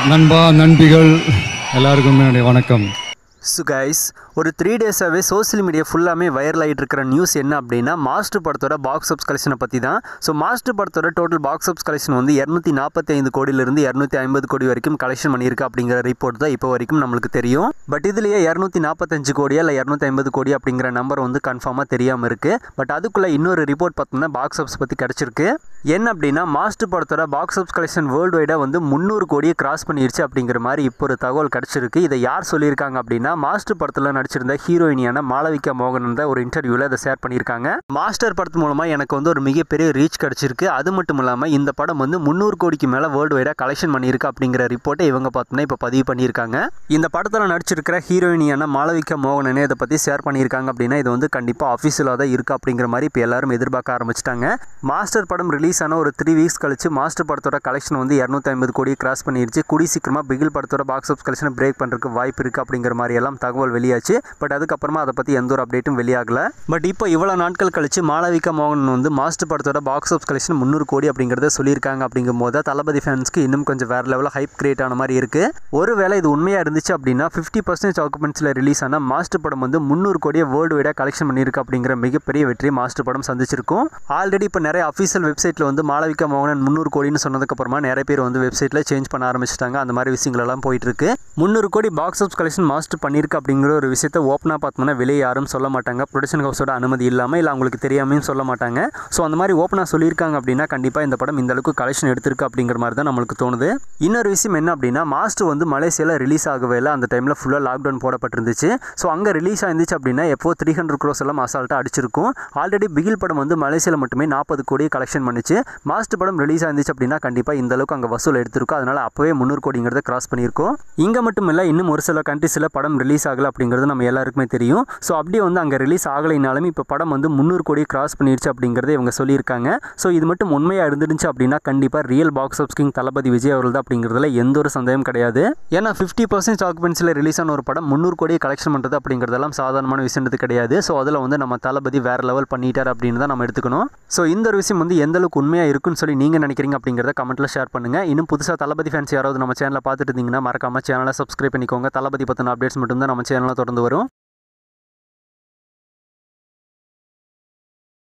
நண்பா நண்பிகள் எல்லாருக்கும் என்னுடைய வணக்கம் ஸோ கைஸ் ஒரு த்ரீ டேஸாகவே சோஷியல் மீடியா ஃபுல்லாமே வைரல் ஆகிட்டு இருக்கிற நியூஸ் என்ன அப்படின்னா மாஸ்டர் படத்தோட பாக்ஸ் ஆஃப்ஸ் கலெக்ஷனை பற்றி தான் ஸோ மாஸ்டர் படத்தோட டோட்டல் பாக்ஸ் ஆஃப்ஸ் கலெக்ஷன் வந்து இரநூத்தி நாற்பத்தி ஐந்து கோடியிலிருந்து இரநூத்தி ஐம்பது கோடி வரைக்கும் கலெக்ஷன் பண்ணியிருக்கு அப்படிங்கிற ரிப்போர்ட் தான் இப்போ வரைக்கும் நம்மளுக்கு தெரியும் பட் இதுலேயே இரநூத்தி நாற்பத்தஞ்சு கோடியா இல்லை இரநூத்தி ஐம்பது கோடி அப்படிங்கிற நம்பர் வந்து கன்ஃபார்மாக தெரியாமல் இருக்குது பட் அதுக்குள்ளே இன்னொரு ரிப்போர்ட் பார்த்தோம்னா பாக்ஸ் ஆஃப்ஸ் பற்றி கிடச்சிருக்கு என்ன அப்படின்னா மாஸ்டர் படத்தோட பாக்ஸ் ஆஃப் கலெக்ஷன் வேர்ல்டு வைடாக வந்து முந்நூறு கோடியை கிராஸ் பண்ணிருச்சு அப்படிங்கிற மாதிரி இப்போ ஒரு தகவல் கிடச்சிருக்கு இதை யார் சொல்லியிருக்காங்க அப்படின்னா மாஸ்டர் படத்தில் நடிச்சிருந்த ஹீரோயினியான மாளவிகா மோகன் தான் ஒரு இன்டர்வியூவில் இதை ஷேர் பண்ணியிருக்காங்க மாஸ்டர் படத்து மூலமாக எனக்கு வந்து ஒரு மிகப்பெரிய ரீச் கிடச்சிருக்கு அது மட்டும் இல்லாமல் இந்த படம் வந்து முந்நூறு கோடிக்கு மேலே வேர்ல்டு வைடாக கலெக்ஷன் பண்ணியிருக்கு அப்படிங்கிற ரிப்போர்ட்டை இவங்க பார்த்தோம்னா இப்போ பதிவு பண்ணியிருக்காங்க இந்த படத்தில் நடிச்சிருக்கிற ஹீரோயினியான மாளவிகா மோகனனே இதை பற்றி ஷேர் பண்ணியிருக்காங்க அப்படின்னா இது வந்து கண்டிப்பாக அஃபீஷியலாக தான் இருக்குது அப்படிங்கிற மாதிரி இப்போ எல்லாரும் எதிர்பார்க்க ஆரம்பிச்சிட்டாங்க மாஸ்டர் படம் ரிலீஸ் ஆன ஒரு த்ரீ வீக்ஸ் கழிச்சு மாஸ்டர் படத்தோட கலெக்ஷன் வந்து இரநூத்தி ஐம்பது கோடியை கிராஸ் பண்ணிருச்சு கூடி சீக்கிரமாக பிகில் படத்தோட பாக்ஸ் ஆஃப் கலெக்ஷனை பிரேக் பண்ணுறதுக்கு வாய்ப்பு இருக்குது அப்படிங்கிற மாதிரி எல்லாம் தகவல் வெளியாச்சு பட் அதுக்கப்புறமா அதை பற்றி எந்த ஒரு அப்டேட்டும் வெளியாகல பட் இப்போ இவ்வளோ நாட்கள் கழிச்சு மாளவிகா மோகன் வந்து மாஸ்டர் படத்தோட பாக்ஸ் ஆஃப் கலெக்ஷன் முந்நூறு கோடி அப்படிங்கிறத சொல்லியிருக்காங்க அப்படிங்கும் போது தளபதி ஃபேன்ஸ்க்கு இன்னும் கொஞ்சம் வேறு லெவலில் ஹைப் கிரியேட் ஆன மாதிரி இருக்குது ஒருவேளை இது உண்மையாக இருந்துச்சு அப்படின்னா ஃபிஃப்டி பர்சன்டேஜ் ஆக்குமெண்ட்ஸில் ரிலீஸ் ஆன மாஸ்டர் படம் வந்து முந்நூறு கோடியை வேர்ல்டு வைடாக கலெக்ஷன் பண்ணியிருக்கு அப்படிங்கிற மிகப்பெரிய வெற்றி மாஸ்டர் படம் சந்திச்சிருக்கும் ஆல்ரெடி இப்போ நிறைய அஃபீஷியல் வெப்சைட்டில் வந்து மாளவிகா மோகனன் முந்நூறு கோடின்னு சொன்னதுக்கப்புறமா நிறைய பேர் வந்து வெப்சைட்டில் சேஞ்ச் பண்ண ஆரம்பிச்சிட்டாங்க அந்த மாதிரி விஷயங்கள் எல்லாம் போயிட்டு இருக்கு முந்நூறு கோடி பாக்ஸ் ஆஃப் கலெக்ஷன் மாஸ்டர் பண்ணியிருக்கு அப்படிங்கிற ஒரு விஷயத்தை ஓப்பனாக பார்த்தோம்னா வெளியே யாரும் சொல்ல மாட்டாங்க ப்ரொடக்ஷன் ஹவுஸோட அனுமதி இல்லாமல் இல்லை அவங்களுக்கு தெரியாமையும் சொல்ல மாட்டாங்க ஸோ அந்த மாதிரி ஓப்பனாக சொல்லியிருக்காங்க அப்படின்னா கண்டிப்பாக இந்த படம் இந்த அளவுக்கு கலெக்ஷன் எடுத்திருக்கு அப்படிங்கிற மாதிரி தான் நம்மளுக்கு தோணுது இன்னொரு விஷயம் என்ன அப்படின்னா மாஸ்டர் வந்து மலேசியாவில் ரிலீஸ் ஆகவே இல்லை அந்த டைமில் ஃபுல்லாக லாக்டவுன் போடப்பட்டிருந்துச்சு ஸோ அங்கே ரிலீஸ் ஆயிருந்துச்சு அப்படின்னா எப்போ த்ரீ ஹண்ட்ரட் க்ரோஸ் எல்லாம் அசால்ட்டாக அடிச்சிருக்கும் ஆல்ரெடி பிகில் படம் வந்து மலேசியாவில் மட்டுமே நாற்பது கோடியை கலெக்ஷன் பண்ணிச்சு மாஸ்டர் படம் ரிலீஸ் ஆயிருந்துச்சு அப்படின்னா கண்டிப்பாக இந்த அளவுக்கு அங்கே வசூல் எடுத்திருக்கும் அதனால் அப்போவே முந்நூறு கோடிங்கிறத கிராஸ் பண்ணியிருக்கோம் இங்கே மட்டும் இல்லை இன்னும் ஒரு சில கண்ட்ரீஸில் படம் ரிலீஸ் ஆகலை அப்படிங்கிறது நம்ம எல்லாருக்குமே தெரியும் ஸோ அப்படியே வந்து அங்கே ரிலீஸ் ஆகலைனாலும் இப்போ படம் வந்து முந்நூறு கோடி கிராஸ் பண்ணிருச்சு அப்படிங்கிறத இவங்க சொல்லியிருக்காங்க ஸோ இது மட்டும் உண்மையாக இருந்துருந்துச்சு அப்படின்னா கண்டிப்பாக real box office king Thalapathy Vijay அவர்கள் தான் அப்படிங்கிறதுல எந்த ஒரு சந்தேகம் கிடையாது ஏன்னா ஃபிஃப்டி பர்சன்ட் ஆக்குபென்சியில் ரிலீஸ் ஆன ஒரு படம் முந்நூறு கோடி கலெக்ஷன் பண்ணுறது அப்படிங்கிறதெல்லாம் சாதாரணமான விஷயம்ன்றது கிடையாது ஸோ அதில் வந்து நம்ம தளபதி வேறு லெவல் பண்ணிட்டார் அப்படின்னு தான் நம்ம எடுத்துக்கணும் ஸோ இந்த ஒரு விஷயம் வந்து எந்த அளவுக்கு உண்மையாக இருக்குன்னு சொல்லி நீங்கள் நினைக்கிறீங்க அப்படிங்கிறத கமெண்ட்டில் ஷேர் பண்ணுங்கள் இன்னும் புதுசாக தளபதி ஃபேன்ஸ் யாராவது நம்ம சேனலில் பார்த்துட்டு இருந்தீங்கன்னா மறக்காம சேனலை சப்ஸ்கிரைப் பண்ணிக்கோங்க தளபதி பற்றின அப்டேட்ஸ் மட்டும் தான் நம்ம சேனலில் தொடர்ந்து வரும்